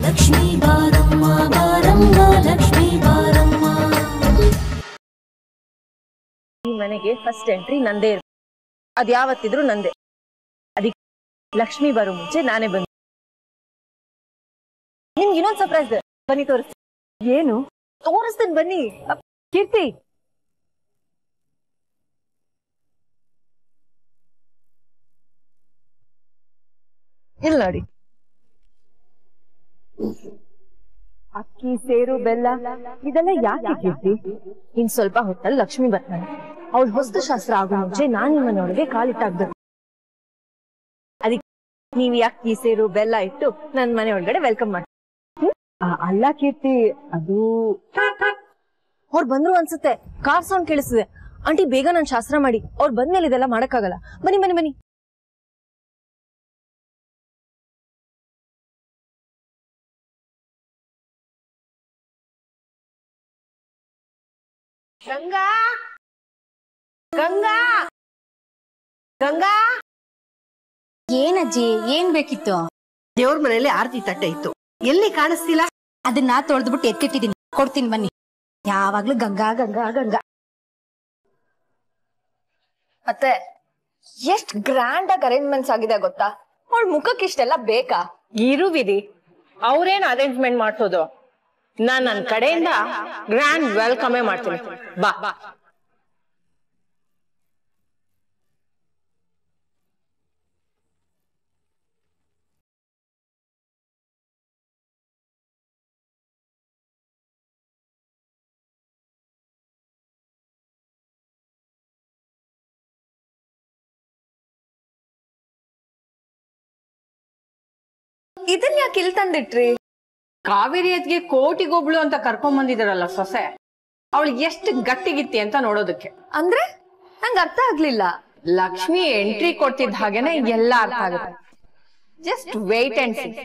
ಲಕ್ಷ್ಮೀ ಬಾರಮ್ಮ ಬಾರಮ್ಮ ಲಕ್ಷ್ಮೀ ಬಾರಮ್ಮ ಈ ಮನೆಗೆ ಫಸ್ಟ್ ಎಂಟ್ರಿ ನಂದೇ ಇರ್ಬೇಕು ಅದ್ ಯಾವತ್ತಿದ್ರು ನಂದೇ ಅದಕ್ಕೆ ಲಕ್ಷ್ಮಿ ಬರೋ ಮುಂಚೆ ನಾನೇ ಬಂದು ನಿಮ್ಗೆ ಇನ್ನೊಂದ್ ಸರ್ಪ್ರೈಸ್ ಬನ್ನಿ ತೋರಿಸ್ತೀನಿ ಏನು ತೋರಿಸ್ತೀನಿ ಬನ್ನಿ ಅಪ್- ಕೀರ್ತಿ ಇಲ್ಲಿ ನೋಡಿ ಅಕ್ಕಿ ಸೇರು ಬೆಲ್ಲ ಇದೆಲ್ಲ ಯಾಕೆ ಕೀರ್ತಿ ಇನ್ ಸ್ವಲ್ಪ ಹೊತ್ತಲ್ಲಿ ಲಕ್ಷ್ಮಿ ಬರ್ತಾನೆ ಅವಳ ಹೊಸ್ತು ಶಾಸ್ತ್ರ ಆಗೋ ಮುಂಚೆ ನಾನ್ ನಿಮ್ಮ ಮನೆಯೊಳಗೆ ಕಾಲಿಟ್ಟಾಗ್ಬೇಕು ಅದಕ್ಕೆ ನೀವ್ ಅಕ್ಕಿ ಸೇರು ಬೆಲ್ಲ ಇಟ್ಟು ನನ್ ಮನೆ ಒಳಗಡೆ ವೆಲ್ಕಮ್ ಮಾಡಿ ಅಲ್ಲ ಕೀರ್ತಿ ಅದು ಅವ್ರು ಬಂದ್ರು ಅನ್ಸುತ್ತೆ ಕಾರ್ ಸೌಂಡ್ ಕೇಳಿಸಿದೆ ಆಂಟಿ ಬೇಗ ನಾನ್ ಶಾಸ್ತ್ರ ಮಾಡಿ ಅವ್ರು ಬಂದ್ಮೇಲೆ ಇದೆಲ್ಲ ಮಾಡಕ್ಕಾಗಲ್ಲ ಬನ್ನಿ ಬನ್ನಿ ಬನ್ನಿ ಗಂಗಾ ಗಂಗಾ ಗಂಗಾ ಏನಜ್ಜಿ ಏನ್ ಬೇಕಿತ್ತು ದೇವ್ರ ಮನೆಯಲ್ಲಿ ಆರತಿ ತಟ್ಟೆ ಇತ್ತು ಎಲ್ಲಿ ಕಾಣಿಸ್ತಿಲ್ಲ ಅದನ್ನ ತೊಳೆದ್ಬಿಟ್ಟು ಎತ್ತಿಟ್ಟಿದೀನಿ ಕೊಡ್ತೀನಿ ಬನ್ನಿ ಯಾವಾಗ್ಲೂ ಗಂಗಾ ಗಂಗಾ ಗಂಗಾ ಮತ್ತೆ ಎಷ್ಟ್ ಗ್ರ್ಯಾಂಡ್ ಆಗಿ ಅರೇಂಜ್ಮೆಂಟ್ಸ್ ಆಗಿದೆ ಗೊತ್ತಾ ಅವಳ ಮುಖಕ್ಕೆ ಇಷ್ಟೆಲ್ಲ ಬೇಕಾ ಇರುವಿರಿ ಅವ್ರೇನ್ ಅರೇಂಜ್ಮೆಂಟ್ ಮಾಡ್ಸೋದು ನಾನ್ ನನ್ ಕಡೆಯಿಂದ ಗ್ರ್ಯಾಂಡ್ ವೆಲ್ಕಮೇ ಮಾಡ್ತೀನಿ ಬಾ ಇದನ್ ಯಾಕೆ ಇಲ್ಲಿ ತಂದಿಟ್ರಿ ಕಾವೇರಿ ಅದ್ಗೆ ಕೋಟಿಗೊಬ್ಳು ಅಂತ ಕರ್ಕೊಂಡ್ ಬಂದಿದಾರಲ್ಲ ಸೊಸೆ ಅವಳು ಎಷ್ಟು ಗಟ್ಟಿಗಿತ್ತಿ ಅಂತ ನೋಡೋದಕ್ಕೆ ಅಂದ್ರೆ ನಂಗೆ ಅರ್ಥ ಆಗ್ಲಿಲ್ಲ ಲಕ್ಷ್ಮಿ ಎಂಟ್ರಿ ಕೊಡ್ತಿದ್ದ ಹಾಗೇನೆ ಎಲ್ಲ ಅರ್ಥ ಆಗುತ್ತೆ ಜಸ್ಟ್ ವೇಟ್ ಅಂಡ್ ಸಿ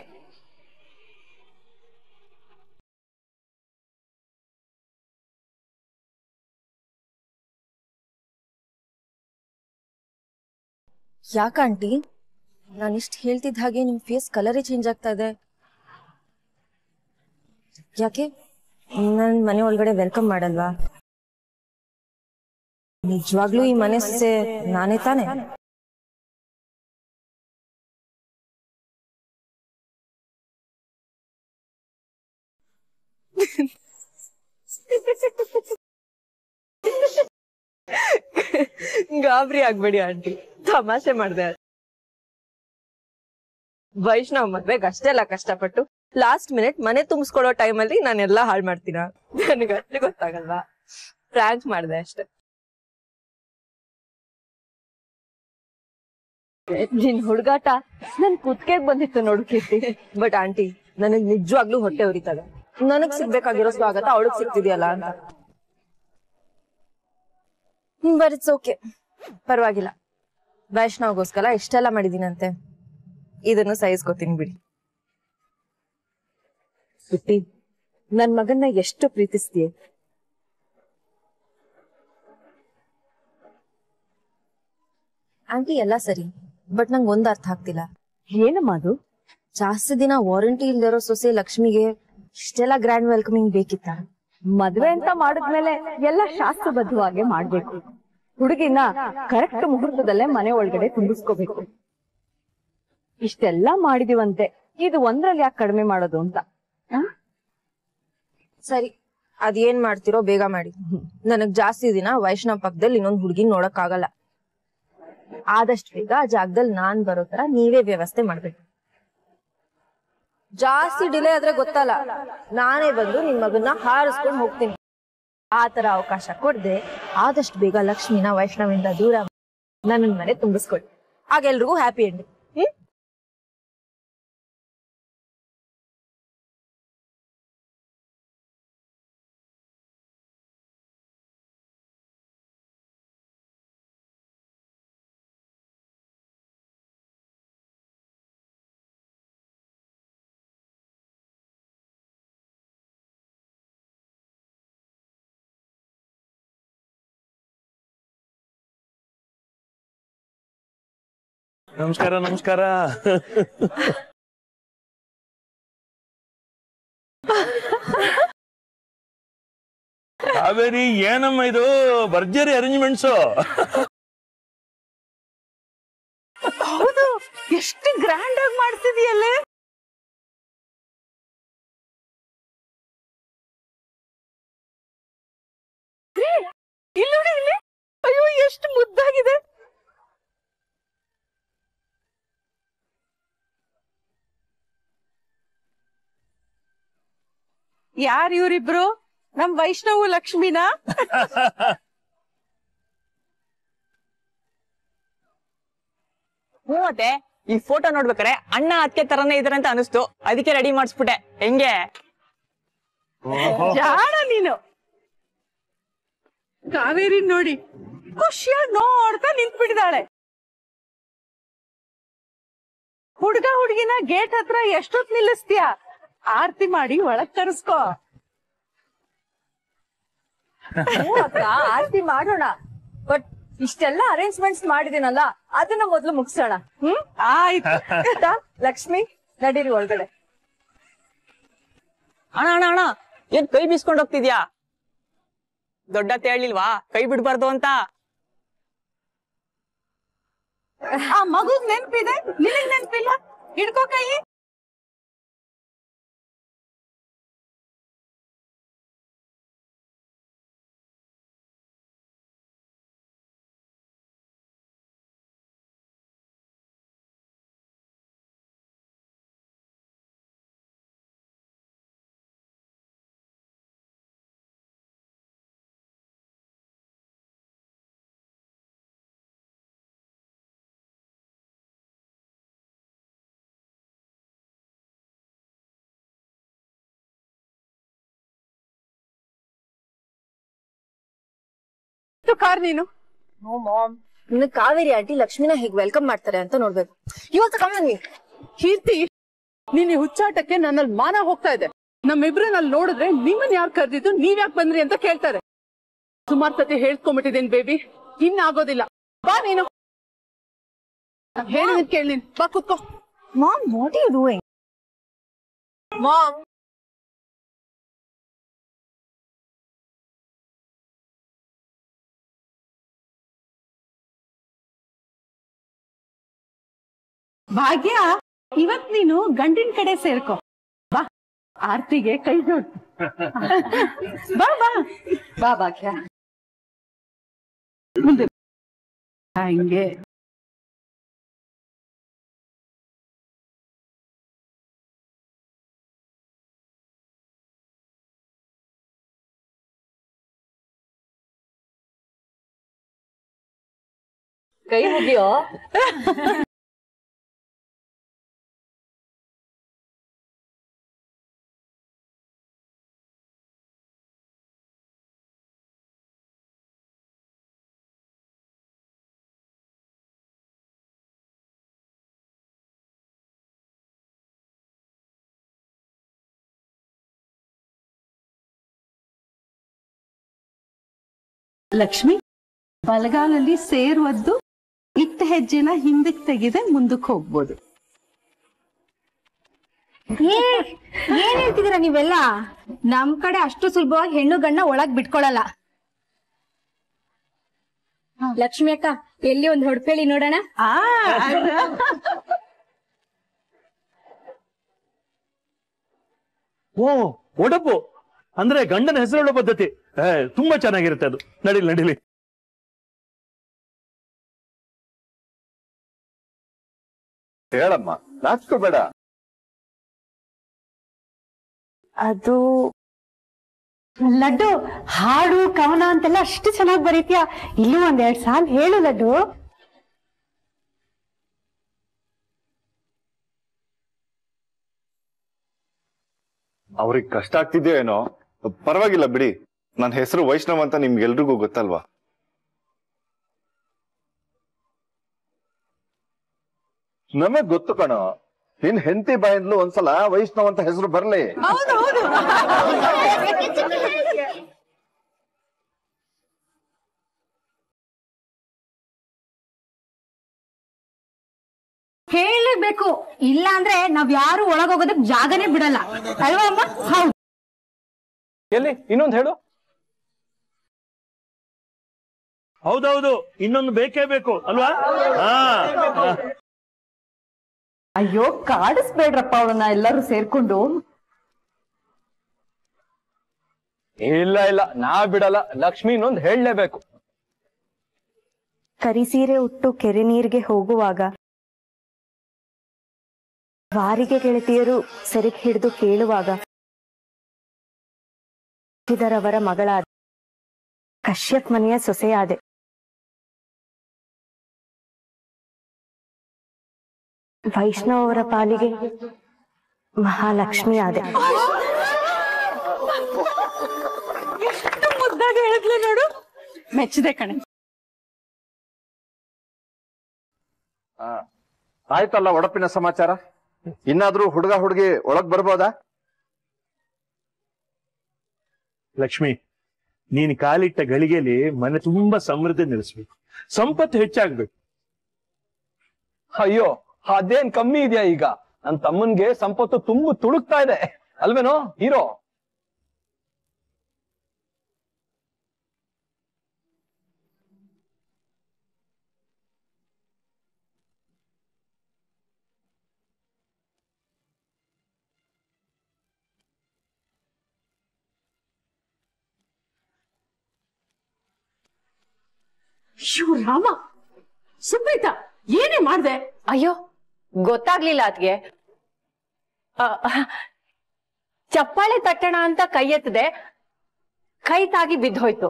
ಯಾಕಂಟಿ ನಾನು ಇಷ್ಟ ಹೇಳ್ತಿದ್ದ ಹಾಗೆ ನಿಮ್ ಫೇಸ್ ಕಲರೇ ಚೇಂಜ್ ಆಗ್ತಾ ಇದೆ ಯಾಕೆ ನನ್ ಮನೆ ಒಳಗಡೆ ವೆಲ್ಕಮ್ ಮಾಡಲ್ವಾ ನಿಜವಾಗ್ಲೂ ಈ ಮನೆ ಸೊಸೆ ನಾನೇ ತಾನೆ ಗಾಬರಿ ಆಗ್ಬೇಡಿ ಆಂಟಿ ತಮಾಷೆ ಮಾಡ್ದೆ ವೈಷ್ಣವ್ ಮದ್ವೆಗ್ ಅಷ್ಟೆಲ್ಲ ಕಷ್ಟಪಟ್ಟು ಲಾಸ್ಟ್ ಮಿನಿಟ್ ಮನೆ ತುಂಬಿಸ್ಕೊಳ್ಳೋ ಟೈಮಲ್ಲಿ ನಾನೆಲ್ಲ ಹಾಳು ಮಾಡ್ತೀನ ನನಗೆ ಅಷ್ಟು ಗೊತ್ತಾಗಲ್ವಾ ಫ್ರಾಂಕ್ ಮಾಡ್ದೆ ಅಷ್ಟೆ ನಿನ್ ಹುಡುಗಾಟ ನನ್ ಕುತ್ಕೆಗ್ ಬಂದಿತ್ತು ನೋಡು ಕೀರ್ತಿ ಬಟ್ ಆಂಟಿ ನನಗ್ ನಿಜವಾಗ್ಲೂ ಹೊಟ್ಟೆ ಉರಿತದೆ ನನಗ್ ಸಿಗ್ಬೇಕಾಗಿರೋ ಸ್ವಾಗತ ಅವಳಗ್ ಸಿಗ್ತಿದ್ಯಲ್ಲ ಅಂತ ಬಟ್ ಇಟ್ಸ್ ಓಕೆ ಪರವಾಗಿಲ್ಲ ವೈಷ್ಣವ್ಗೋಸ್ಕರ ಇಷ್ಟೆಲ್ಲ ಮಾಡಿದೀನಂತೆ ಇದನ್ನು ಸಹಿಸ್ಕೋತೀನಿ ಬಿಡಿ ಬಿಟ್ಟಿ ನನ್ ಮಗನ್ನ ಎಷ್ಟು ಪ್ರೀತಿಸ್ತೀಯ ಆಂಟಿ ಎಲ್ಲ ಸರಿ ಬಟ್ ನಂಗೆ ಒಂದ್ ಅರ್ಥ ಆಗ್ತಿಲ್ಲ ಏನಮ್ಮ ಅದು ಜಾಸ್ತಿ ದಿನ ವಾರಂಟಿ ಇಲ್ದಿರೋ ಸೊಸೆ ಲಕ್ಷ್ಮಿಗೆ ಇಷ್ಟೆಲ್ಲ ಗ್ರ್ಯಾಂಡ್ ವೆಲ್ಕಮಿಂಗ್ ಬೇಕಿತ್ತ ಮದ್ವೆ ಅಂತ ಮಾಡಿದ್ಮೇಲೆ ಎಲ್ಲ ಶಾಸ್ತ್ರಬದ್ಧವಾಗಿ ಮಾಡ್ಬೇಕು ಹುಡುಗಿನ ಕರೆಕ್ಟ್ ಮುಹೂರ್ತದಲ್ಲೇ ಮನೆ ಒಳಗಡೆ ತುಂಬಿಸ್ಕೋಬೇಕು ಇಷ್ಟೆಲ್ಲ ಮಾಡಿದಿವಂತೆ ಇದು ಒಂದ್ರಲ್ಲಿ ಯಾಕೆ ಕಡಿಮೆ ಮಾಡೋದು ಅಂತ ಸರಿ ಅದೇನ್ ಮಾಡ್ತಿರೋ ಬೇಗ ಮಾಡಿ ನನಗ್ ಜಾಸ್ತಿ ದಿನ ವೈಷ್ಣವ್ ಪಕ್ಕದಲ್ಲಿ ಇನ್ನೊಂದ್ ಹುಡುಗಿ ನೋಡಕ್ ಆಗಲ್ಲ ಆದಷ್ಟು ಬೇಗ ಆ ಜಾಗದಲ್ಲಿ ನಾನ್ ಬರೋ ತರ ನೀವೇ ವ್ಯವಸ್ಥೆ ಮಾಡ್ಬೇಕು ಜಾಸ್ತಿ ಡಿಲೇ ಆದ್ರೆ ಗೊತ್ತಲ್ಲ ನಾನೇ ಬಂದು ನಿಮ್ ಮಗನ್ನ ಹಾರಿಸ್ಕೊಂಡ್ ಹೋಗ್ತೀನಿ ಆ ತರ ಅವಕಾಶ ಕೊಡ್ದೆ ಆದಷ್ಟು ಬೇಗ ಲಕ್ಷ್ಮಿನ ವೈಷ್ಣವಿಂದ ದೂರ ನನ್ನ ಮನೆ ತುಂಬಿಸ್ಕೊಳ್ಳಿ ಆಗ ಎಲ್ರಿಗೂ ಹ್ಯಾಪಿ ಎಂಡ್ ಹ್ಮ್ ನಮಸ್ಕಾರ ನಮಸ್ಕಾರ ಕಾವೇರಿ ಏನಮ್ಮ ಇದು ಭರ್ಜರಿ ಅರೇಂಜ್ಮೆಂಟ್ಸು ಹೌದು ಎಷ್ಟು ಗ್ರ್ಯಾಂಡ್ ಆಗಿ ಮಾಡ್ತಿದೀಯಲ್ಲೇ ಇಲ್ಲಿ ನೋಡಿ ಇಲ್ಲಿ ಅಯ್ಯೋ ಎಷ್ಟು ಮುದ್ದಾಗಿದೆ ಯಾರ್ ಇವ್ರಿಬ್ರು ನಮ್ ವೈಷ್ಣವು ಲಕ್ಷ್ಮಿನಾ ಹ್ಞೂ ಮತ್ತೆ ಈ ಫೋಟೋ ನೋಡ್ಬೇಕಾರೆ ಅಣ್ಣ ಅದಕ್ಕೆ ತರನೇ ಇದಾರೆ ಅಂತ ಅನಿಸ್ತು ಅದಕ್ಕೆ ರೆಡಿ ಮಾಡಿಸ್ಬಿಟ್ಟೆ ಹೆಂಗೆ ಜಾಣ ನೀನು ಕಾವೇರಿ ನೋಡಿ ಖುಷಿಯಾಗಿ ನೋಡ್ತಾ ನಿಂತ್ಬಿಟ್ಟಿದ್ದಾಳೆ ಹುಡ್ಗ ಹುಡ್ಗಿನ ಗೇಟ್ ಹತ್ರ ಎಷ್ಟೊತ್ ನಿಲ್ಲಿಸ್ತೀಯ ಆರ್ತಿ ಮಾಡಿ ಒಳಗ್ ಕರ್ಸ್ಕೋ ಹ್ಞೂ ಅಕ್ಕ ಆರತಿ ಮಾಡೋಣ ಬಟ್ ಇಷ್ಟೆಲ್ಲ ಅರೇಂಜ್ಮೆಂಟ್ಸ್ ಮಾಡಿದೀನಲ್ಲ ಅದನ್ನ ಮೊದ್ಲು ಮುಗಿಸೋಣ ಹ್ಮ್ ಆಯ್ತು ಆಯ್ತಾ? ಲಕ್ಷ್ಮಿ ನಡೀರಿ ಒಳಗಡೆ ಅಣ್ಣ ಅಣ್ಣ ಅಣ್ಣ ಏನ್ ಕೈ ಬೀಸ್ಕೊಂಡ್ ಹೋಗ್ತಿದ್ಯಾ ದೊಡ್ಡ ಹೇಳಿಲ್ವಾ ಕೈ ಬಿಡ್ಬಾರ್ದು ಅಂತ ಆ ಮಗುಗ್ ನೆನ್ಪಿದೆ ನಿನಗ್ ನೆನ್ಪಿಲ್ಲ ಹಿಡ್ಕೋ ಕೈ ಕಾರ್ ನೀನು ನೋ ಮಾಮ್ ಇನ್ನು ಕಾವೇರಿ ಆಂಟಿ ಲಕ್ಷ್ಮಿನ ಹೇಗ್ ವೆಲ್ಕಮ್ ಮಾಡ್ತಾರೆ ಅಂತ ನೋಡ್ಬೇಕು ಇವತ್ತು ಕಮ್ಮಿ ಕೀರ್ತಿ ನೀನ್ ಈ ಹುಚ್ಚಾಟಕ್ಕೆ ನನ್ನಲ್ಲಿ ಮಾನ ಹೋಗ್ತಾ ಇದೆ ನಮ್ಮಿಬ್ರನ್ನಲ್ಲಿ ನೋಡಿದ್ರೆ ನಿಮ್ಮನ್ ಯಾರು ಕರೆದಿದ್ದು ನೀವ್ ಯಾಕೆ ಬಂದ್ರಿ ಅಂತ ಕೇಳ್ತಾರೆ ಸುಮಾರ್ ಸತಿ ಹೇಳ್ಕೊಂಡ್ಬಿಟ್ಟಿದ್ದೀನಿ ಬೇಬಿ ಇನ್ನಾಗೋದಿಲ್ಲ ಬಾ ನೀನು ಹೇಳಿ ಕೇಳಿ ನೀನ್ ಬಾ ಕುತ್ಕೋ mom what you doing mom Bhagya ಇವತ್ ನೀನು ಗಂಡಿನ ಕಡೆ ಸೇರ್ಕೋ ಬಾ ಆರ್ತಿಗೆ ಕೈ ಜೋಡ್ ಬಾ ಬಾ ಬಾ ಭಾಗ್ಯ ಮುಂದೆ ಹಂಗೆ ಕೈ ಮುಗಿಯೋ ಲಕ್ಷ್ಮಿ ಬಲಗಾಲಲ್ಲಿ ಸೇರುವದ್ದು ಇಟ್ಟ ಹೆಜ್ಜೆನ ಹಿಂದಕ್ಕೆ ತೆಗೆದೆ ಮುಂದಕ್ಕೆ ಹೋಗ್ಬೋದು ಏನ್ ಹೇಳ್ತಿದೀರ ನೀವೆಲ್ಲ ನಮ್ ಕಡೆ ಅಷ್ಟು ಸುಲಭವಾಗಿ ಹೆಣ್ಣು ಗಂಡ ಒಳಗ್ ಬಿಟ್ಕೊಳಲ್ಲ ಲಕ್ಷ್ಮಿ ಅಕ್ಕ ಎಲ್ಲಿ ಒಂದ್ ಹೊಡ್ಪೇಳಿ ನೋಡೋಣ ಆ ಓ ಒಡಪು ಅಂದ್ರೆ ಗಂಡನ ಹೆಸರುಳ್ಳೋ ಪದ್ಧತಿ ಏ, ತುಂಬಾ ಚೆನ್ನಾಗಿರುತ್ತೆ ಅದು ನಡಿಲಿ ನಡಿಲಿ ಹೇಳಮ್ಮ ನಾಚ್ಕೋಬೇಡ ಅದು ಲಡ್ಡು ಹಾಡು ಕವನ ಅಂತೆಲ್ಲ ಅಷ್ಟು ಚೆನ್ನಾಗಿ ಬರೀತೀಯ ಇಲ್ಲಿ ಒಂದೆರಡ್ ಸಾಲ ಹೇಳು ಲಡ್ಡು ಅವ್ರಿಗೆ ಕಷ್ಟ ಆಗ್ತಿದ್ಯೋ ಏನೋ ಪರವಾಗಿಲ್ಲ ಬಿಡಿ ನನ್ನ ಹೆಸರು ವೈಷ್ಣವ್ ಅಂತ ನಿಮ್ಗೆಲ್ರಿಗೂ ಗೊತ್ತಲ್ವಾ ನಮಗ್ ಗೊತ್ತು ಕಣ ನಿನ್ ಹೆಂಡತಿ ಬಾಯಿಂದ್ಲು ಒಂದ್ಸಲ ವೈಷ್ಣವ್ ಅಂತ ಹೆಸರು ಬರ್ಲಿ ಹೌದು ಹೌದು ಹೇಳಲೇಬೇಕು ಇಲ್ಲ ಅಂದ್ರೆ ನಾವ್ ಯಾರು ಒಳಗೋಗೋದಕ್ ಜಾಗನೇ ಬಿಡಲ್ಲ ಅಲ್ವಾ ಅಮ್ಮ ಹೌದು ಎಲ್ಲಿ ಇನ್ನೊಂದ್ ಹೇಳು ಹೌದೌದು ಇನ್ನೊಂದು ಬೇಕೇ ಬೇಕು ಅಲ್ವಾ ಹಾ ಹಾ. ಅಯ್ಯೋ ಕಾಡಿಸ್ಬೇಡ್ರಪ್ಪ ಅವಳನ್ನ ಎಲ್ಲರೂ ಸೇರ್ಕೊಂಡು ಇಲ್ಲ ಇಲ್ಲ ನಾ ಬಿಡಲ್ಲ ಲಕ್ಷ್ಮಿ ಇನ್ನೊಂದ್ ಹೇಳಲೇಬೇಕು ಕರಿಸೀರೆ ಉಟ್ಟು ಕೆರೆ ನೀರಿಗೆ ಹೋಗುವಾಗ ವಾರಿಗೆ ಗೆಳತಿಯರು ಸೆರೆಗೆ ಹಿಡಿದು ಕೇಳುವಾಗ ಇದರವರ ಮಗಳಾದ ಕಶ್ಯಪ್ ಮನೆಯ ಸೊಸೆಯಾದೆ ವೈಷ್ಣವ್ ಅವರ ಪಾಲಿಗೆ ಮಹಾಲಕ್ಷ್ಮಿ ಆದೆ ಎಷ್ಟು ಮುದ್ದಾಗಿ ಹೇಳಿದ್ಲು ನೋಡು ಮೆಚ್ಚಿದೆ ಕಣೆ ಆ, ಆಯ್ತಲ್ಲ ಒಡಪಿನ ಸಮಾಚಾರ ಇನ್ನಾದ್ರೂ ಹುಡುಗ ಹುಡುಗಿ ಒಳಗ್ ಬರ್ಬೋದಾ ಲಕ್ಷ್ಮಿ ನೀನ್ ಕಾಲಿಟ್ಟ ಗಳಿಗೆಲಿ ಮನೆ ತುಂಬಾ ಸಮೃದ್ಧಿ ನೆಲೆಸ್ಬೇಕು ಸಂಪತ್ತು ಹೆಚ್ಚಾಗ್ಬೇಕು ಅಯ್ಯೋ ಅದೇನ್ ಕಮ್ಮಿ ಇದೆಯಾ ಈಗ ನನ್ ತಮ್ಮನ್ಗೆ ಸಂಪತ್ತು ತುಂಬು ತುಳುಕ್ತಾ ಇದೆ ಅಲ್ವೇನೋ ಹೀರೋ ಶಿವ ರಾಮ ಸುಪ್ರೀತ ಏನೇ ಮಾಡ್ದೆ ಅಯ್ಯೋ ಗೊತ್ತಾಗ್ಲಿಲ್ಲ ಅದ್ಗೆ ಆ, ಚಪ್ಪಾಳೆ ತಟ್ಟಣ ಅಂತ ಕೈ ಎತ್ತದೆ ಕೈ ತಾಗಿ ಬಿದ್ದೋಯ್ತು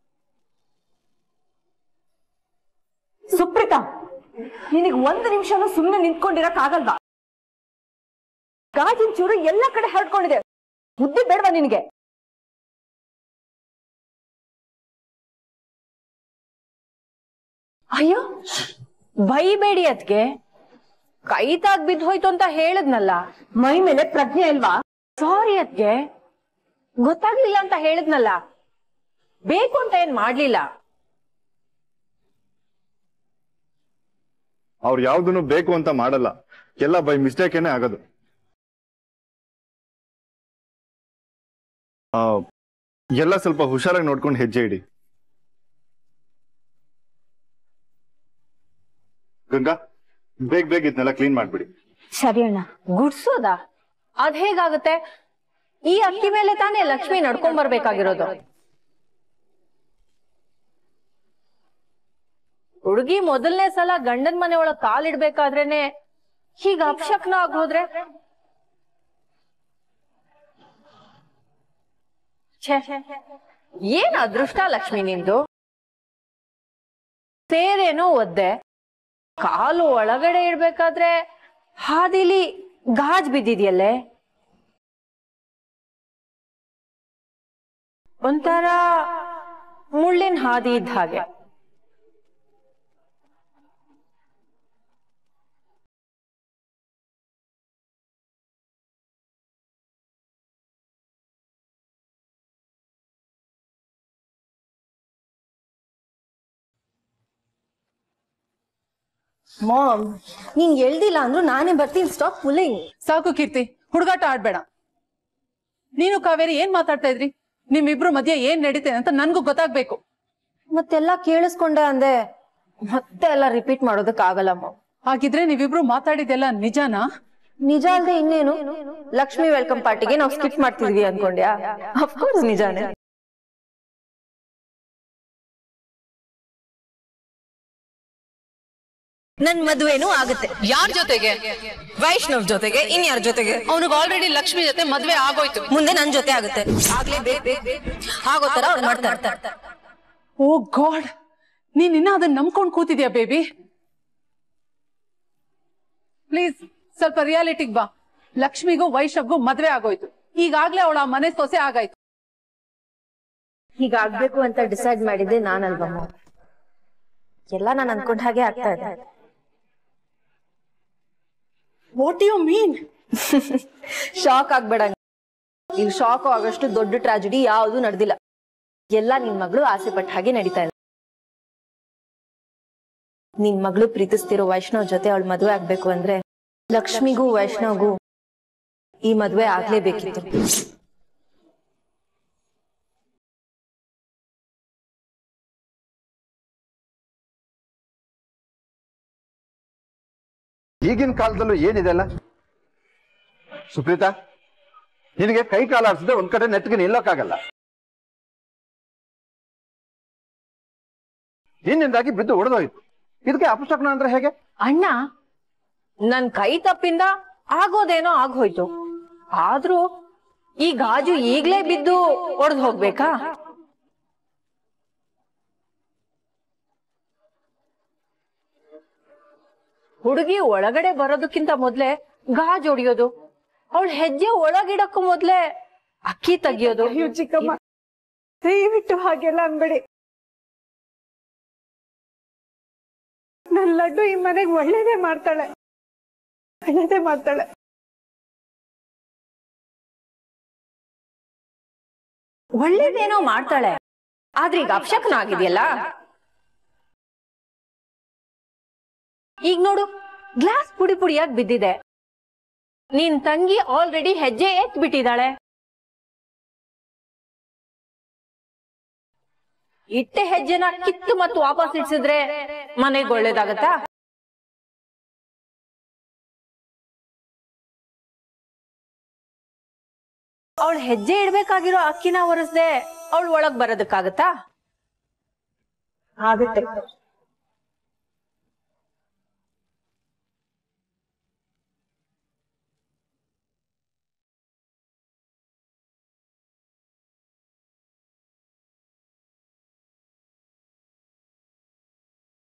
ಸುಪ್ರೀತಾ ನಿನಗ್ ಒಂದು ನಿಮಿಷನೂ ಸುಮ್ಮನೆ ನಿಂತ್ಕೊಂಡಿರಕ್ ಆಗಲ್ವಾ ಗಾಜಿನ ಚೂರು ಎಲ್ಲ ಕಡೆ ಹರಡ್ಕೊಂಡಿದೆ ಬುದ್ಧಿ ಬೇಡವಾ ನಿನಗೆ ಅಯ್ಯೋ ಬೈಬೇಡಿ ಅದ್ಗೆ ಕೈ ತಾಗ್ ಬಿದ್ದೋಯ್ತು ಅಂತ ಹೇಳಿದ್ನಲ್ಲ ಮೈ ಮೇಲೆ ಪ್ರಜ್ಞೆ ಇಲ್ವಾ ಸಾರಿ ಅದ್ಗೆ ಗೊತ್ತಾಗ್ಲಿಲ್ಲ ಅಂತ ಹೇಳಿದ್ನಲ್ಲ ಬೇಕು ಅಂತ ಏನ್ ಮಾಡ್ಲಿಲ್ಲ ಅವ್ರು ಯಾವ್ದನ್ನು ಬೇಕು ಅಂತ ಮಾಡಲ್ಲ ಎಲ್ಲ ಬೈ ಮಿಸ್ಟೇಕೇನೆ ಆಗೋದು ಆ, ಎಲ್ಲ ಸ್ವಲ್ಪ ಹುಷಾರಾಗಿ ನೋಡ್ಕೊಂಡು ಹೆಜ್ಜೆ ಇಡಿ ಗಂಗಾ ಬೇಗ ಬೇಗ ಇದನ್ನೆಲ್ಲ ಕ್ಲೀನ್ ಮಾಡ್ಬಿಡಿ ಸರಿ ಅಣ್ಣ ಗುಡ್ಸೋದಾ ಅದ್ ಹೇಗಾಗುತ್ತೆ ಈ ಅಕ್ಕಿ ಮೇಲೆ ತಾನೇ ಲಕ್ಷ್ಮಿ ನಡ್ಕೊಂಡ್ ಬರ್ಬೇಕಾಗಿರೋದು ಹುಡುಗಿ ಮೊದಲನೇ ಸಲ ಗಂಡನ್ ಮನೆ ಒಳಗ್ ಕಾಲಿಡ್ಬೇಕಾದ್ರೇನೆ ಹೀಗ ಅಪಶಕ್ನ ಆಗೋದ್ರೆ ಛೇ ಏನ್ ಅದೃಷ್ಟ ಲಕ್ಷ್ಮಿ ನಿಂದು ಸೇರೇನೋ ಒದ್ದೆ ಕಾಲು ಒಳಗಡೆ ಇಡ್ಬೇಕಾದ್ರೆ ಹಾದಿಲಿ ಗಾಜ್ ಬಿದ್ದಿದ್ಯಲ್ಲೇ ಒಂಥರ ಮುಳ್ಳಿನ ಹಾದಿ ಇದ್ದ ಹಾಗೆ ಮಾಮ್ ನೀನ್ ಎಳ್ದಿಲ್ಲ ಅಂದ್ರೂ ನಾನೇ ಬರ್ತೀನಿ ಸ್ಟಾಪ್ ಪುಲ್ಲಿಂಗ್ ಸಾಕು ಕೀರ್ತಿ ಹುಡುಗಾಟ ಆಡ್ಬೇಡ ನೀನು ಕಾವೇರಿ ಏನ್ ಮಾತಾಡ್ತಾ ಇದ್ರಿ ನಿಮ್ಮಿಬ್ರು ಮಧ್ಯೆ ಏನ್ ನಡೀತಿದೆ ಅಂತ ನನ್ಗೂ ಗೊತ್ತಾಗ್ಬೇಕು ಮತ್ತೆಲ್ಲ ಕೇಳಿಸ್ಕೊಂಡೆ ಅಂದೆ ಮತ್ತೆ ಎಲ್ಲ ರಿಪೀಟ್ ಮಾಡೋದಕ್ ಆಗಲ್ಲ ಮಾಮ್ ಹಾಗಿದ್ರೆ ನೀವಿಬ್ರು ಮಾತಾಡಿದೆಲ್ಲ ನಿಜನಾ ನಿಜ ಅಲ್ದೆ ಇನ್ನೇನು ಲಕ್ಷ್ಮಿ ವೆಲ್ಕಮ್ ಪಾರ್ಟಿಗೆ ನಾವು ಸ್ಕಿಪ್ ಮಾಡ್ತಿದ್ವಿ ಅನ್ಕೊಂಡ್ಯಾ ಅಫ್ಕೋರ್ಸ್ ನಿಜಾನೇ ನನ್ ಮದುವೆನೂ ಆಗುತ್ತೆ ಯಾರ ಜೊತೆಗೆ ವೈಷ್ಣವ್ ಜೊತೆಗೆ ಇನ್ಯಾರ ಜೊತೆಗೆ ಅವನಿಗೆ ಆಲ್ರೆಡಿ ಲಕ್ಷ್ಮಿ ಜೊತೆ ಮದ್ವೆ ಆಗೋಯ್ತು ಮುಂದೆ ನನ್ ಜೊತೆ ಆಗುತ್ತೆ ಆಗ್ಲೇಬೇಕು ಆಗೋ ತರ ಅವ್ರು ಮಾಡ್ತಾ ಓ ಗಾಡ್ ನೀನ್ ಇನ್ನ ಅದನ್ನ ನಂಬ್ಕೊಂಡ್ ಕೂತಿದ್ಯಾ ಬೇಬಿ ಪ್ಲೀಸ್ ಸ್ವಲ್ಪ ರಿಯಾಲಿಟಿಗ್ ಬಾ ಲಕ್ಷ್ಮಿಗೂ ವೈಶವ್ಗೂ ಮದ್ವೆ ಆಗೋಯ್ತು ಈಗಾಗ್ಲೇ ಅವಳ ಮನೆ ಸೊಸೆ ಆಗಾಯ್ತು ಹೀಗಾಗ್ಬೇಕು ಅಂತ ಡಿಸೈಡ್ ಮಾಡಿದ್ದೆ ನಾನಲ್ವಮ್ಮ ಎಲ್ಲ ನಾನು ಅನ್ಕೊಂಡ ಹಾಗೆ ಆಗ್ತಾ ಇದೆ ವಾಟ್ ಯು ಮೀನ್ ಶಾಕ್ ಆಗ್ಬೇಡ ನೀವು ಶಾಕ್ ಆಗಷ್ಟು ದೊಡ್ಡ ಟ್ರಾಜಿಡಿ ಯಾವುದು ನಡೆದಿಲ್ಲ ಎಲ್ಲ ನಿನ್ ಮಗಳು ಆಸೆ ಪಟ್ಟ ಹಾಗೆ ನಡೀತಾ ಇದೆ ನಿನ್ ಮಗಳು ಪ್ರೀತಿಸ್ತಿರೋ ವೈಷ್ಣವ್ ಜೊತೆ ಅವಳು ಮದುವೆ ಆಗ್ಬೇಕು ಅಂದ್ರೆ ಲಕ್ಷ್ಮಿಗೂ ವೈಷ್ಣವ್ಗೂ ಈ ಮದುವೆ ಆಗ್ಲೇಬೇಕಿತ್ತು ಈಗಿನ ಕಾಲದಲ್ಲೂ ಏನಿದೆಲ್ಲ ಸುಪ್ರೀತಾ ನಿನಗೆ ಕೈ ಕಾಲಾಡ್ಸದೆ ಒಂದ್ ಕಡೆ ನೆಟ್ಗೆ ನಿಲ್ಲಕ್ಕಾಗಲ್ಲ ನಿನ್ನಿಂದಾಗಿ ಬಿದ್ದು ಒಡೆದೋಯ್ತು ಇದಕ್ಕೆ ಅಪಶಕನ ಅಂದ್ರೆ ಹೇಗೆ ಅಣ್ಣ ನನ್ ಕೈ ತಪ್ಪಿಂದ ಆಗೋದೇನೋ ಆಗೋಯ್ತು ಆದ್ರೂ ಈ ಗಾಜು ಈಗ್ಲೇ ಬಿದ್ದು ಒಡೆದು ಹೋಗ್ಬೇಕಾ ಹುಡುಗಿ ಒಳಗಡೆ ಬರೋದಕ್ಕಿಂತ ಮೊದ್ಲೇ ಗಾಜ್ ಹೊಡಿಯೋದು ಅವಳ ಹೆಜ್ಜೆ ಒಳಗಿಡಕ್ಕೂ ಮೊದ್ಲೇ ಅಕ್ಕಿ ತೆಗಿಯೋದು ಚಿಕ್ಕಮ್ಮ ದಯವಿಟ್ಟು ಹಾಗೆಲ್ಲ ಅನ್ಬೇಡಿ ನನ್ ಲಡ್ಡು ಈ ಮನೆಗೆ ಒಳ್ಳೇದೇ ಮಾಡ್ತಾಳೆ ಒಳ್ಳೇದೇ ಮಾಡ್ತಾಳೆ ಒಳ್ಳೇದೇನೋ ಮಾಡ್ತಾಳೆ ಆದ್ರೆ ಈಗ ಅಪಶಕನ ಆಗಿದೆಯಲ್ಲ ಈಗ ನೋಡು ಗ್ಲಾಸ್ ಪುಡಿ ಪುಡಿಯಾಗಿ ಬಿದ್ದಿದೆ ನಿನ್ ತಂಗಿ ಆಲ್ರೆಡಿ ಹೆಜ್ಜೆ ಎತ್ ಬಿಟ್ಟಿದ್ದಾಳೆ ಇಟ್ಟೆ ಹೆಜ್ಜೆನ ಕಿತ್ತು ಮತ್ತು ವಾಪಸ್ ಇಡ್ಸಿದ್ರೆ ಮನೆಗೆ ಒಳ್ಳೇದಾಗತ್ತಾ ಅವಳು ಹೆಜ್ಜೆ ಇಡ್ಬೇಕಾಗಿರೋ ಅಕ್ಕಿನ ಒರೆಸ್ದೆ ಅವಳು ಒಳಗ್ ಬರೋದಕ್ಕಾಗತ್ತಾ ಆಗುತ್ತೆ